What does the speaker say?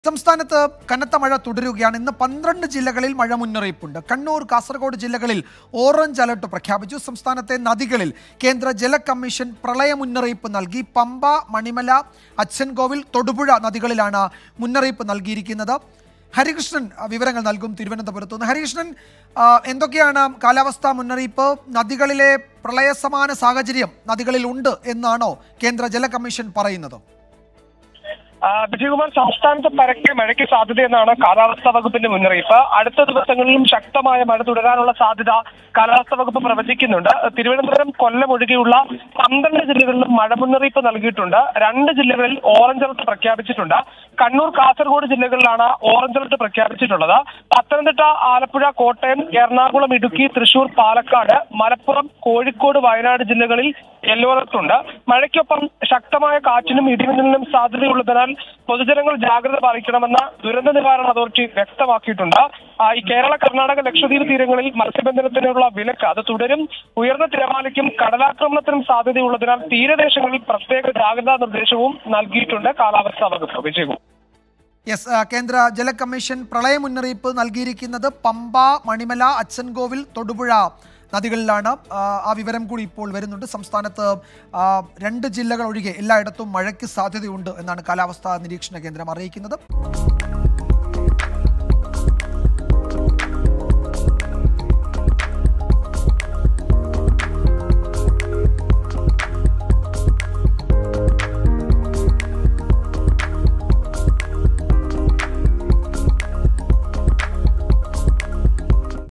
സംസ്ഥാനത്ത് കനത്ത മഴ തുടരുകയാണ് ഇന്ന് പന്ത്രണ്ട് ജില്ലകളിൽ മഴ മുന്നറിയിപ്പുണ്ട് കണ്ണൂർ കാസർഗോഡ് ജില്ലകളിൽ ഓറഞ്ച് അലർട്ട് പ്രഖ്യാപിച്ചു സംസ്ഥാനത്തെ നദികളിൽ കേന്ദ്ര ജല കമ്മീഷൻ പ്രളയ മുന്നറിയിപ്പ് നൽകി പമ്പ മണിമല അച്ഛൻകോവിൽ തൊടുപുഴ നദികളിലാണ് മുന്നറിയിപ്പ് നൽകിയിരിക്കുന്നത് ഹരികൃഷ്ണൻ ആ, വിവരങ്ങൾ നൽകും തിരുവനന്തപുരത്ത് നിന്ന് ഹരികൃഷ്ണൻ ആ, എന്തൊക്കെയാണ് കാലാവസ്ഥാ മുന്നറിയിപ്പ് നദികളിലെ പ്രളയസമാന സാഹചര്യം നദികളിൽ ഉണ്ട് എന്നാണോ കേന്ദ്ര ജല കമ്മീഷൻ പറയുന്നത് ആ, വിജയകുമാർ സംസ്ഥാനത്ത് പരക്കെ മഴയ്ക്ക് സാധ്യതയെന്നാണ് കാലാവസ്ഥാ വകുപ്പിന്റെ മുന്നറിയിപ്പ് അടുത്ത ദിവസങ്ങളിലും ശക്തമായ മഴ തുടരാനുള്ള സാധ്യത കാലാവസ്ഥാ വകുപ്പ് പ്രവചിക്കുന്നുണ്ട് തിരുവനന്തപുരം കൊല്ലം ഒഴികെയുള്ള പന്ത്രണ്ട് ജില്ലകളിലും മഴ മുന്നറിയിപ്പ് നൽകിയിട്ടുണ്ട് രണ്ട് ജില്ലകളിൽ ഓറഞ്ച് അലർട്ട് പ്രഖ്യാപിച്ചിട്ടുണ്ട് കണ്ണൂർ കാസർഗോഡ് ജില്ലകളിലാണ് ഓറഞ്ച് അലർട്ട് പ്രഖ്യാപിച്ചിട്ടുള്ളത് പത്തനംതിട്ട ആലപ്പുഴ കോട്ടയം എറണാകുളം ഇടുക്കി തൃശൂർ പാലക്കാട് മലപ്പുറം കോഴിക്കോട് വയനാട് ജില്ലകളിൽ യെല്ലോ അലർട്ട് ഉണ്ട് മഴയ്ക്കൊപ്പം ശക്തമായ കാറ്റിനും ഇടിമിന്നലിനും സാധ്യതയുള്ളതിനാൽ പൊതുജനങ്ങൾ ജാഗ്രത പാലിക്കണമെന്ന് ദുരന്ത നിവാരണ അതോറിറ്റി വ്യക്തമാക്കിയിട്ടുണ്ട് ആ, ഈ കേരള കർണാടക ലക്ഷദ്വീപ് തീരങ്ങളിൽ മത്സ്യബന്ധനത്തിനുള്ള വിലക്ക് അത് തുടരും ഉയർന്ന തിരമാലയ്ക്കും കടലാക്രമണത്തിനും സാധ്യതയുള്ളതിനാൽ തീരദേശങ്ങളിൽ പ്രത്യേക ജാഗ്രതാ നിർദ്ദേശവും നൽകിയിട്ടുണ്ട് കാലാവസ്ഥാ വകുപ്പ് വിജയകുമാർ യെസ് ആ, കേന്ദ്ര ജല കമ്മീഷൻ പ്രളയ മുന്നറിയിപ്പ് നൽകിയിരിക്കുന്നത് പമ്പ മണിമല അച്ഛൻകോവിൽ തൊടുപുഴ നദികളിലാണ് ആ, ആ വിവരം കൂടി ഇപ്പോൾ വരുന്നുണ്ട് സംസ്ഥാനത്ത് ആ, രണ്ട് ജില്ലകൾ ഒഴികെ എല്ലായിടത്തും മഴയ്ക്ക് സാധ്യതയുണ്ട് എന്നാണ് കാലാവസ്ഥാ നിരീക്ഷണ കേന്ദ്രം അറിയിക്കുന്നത്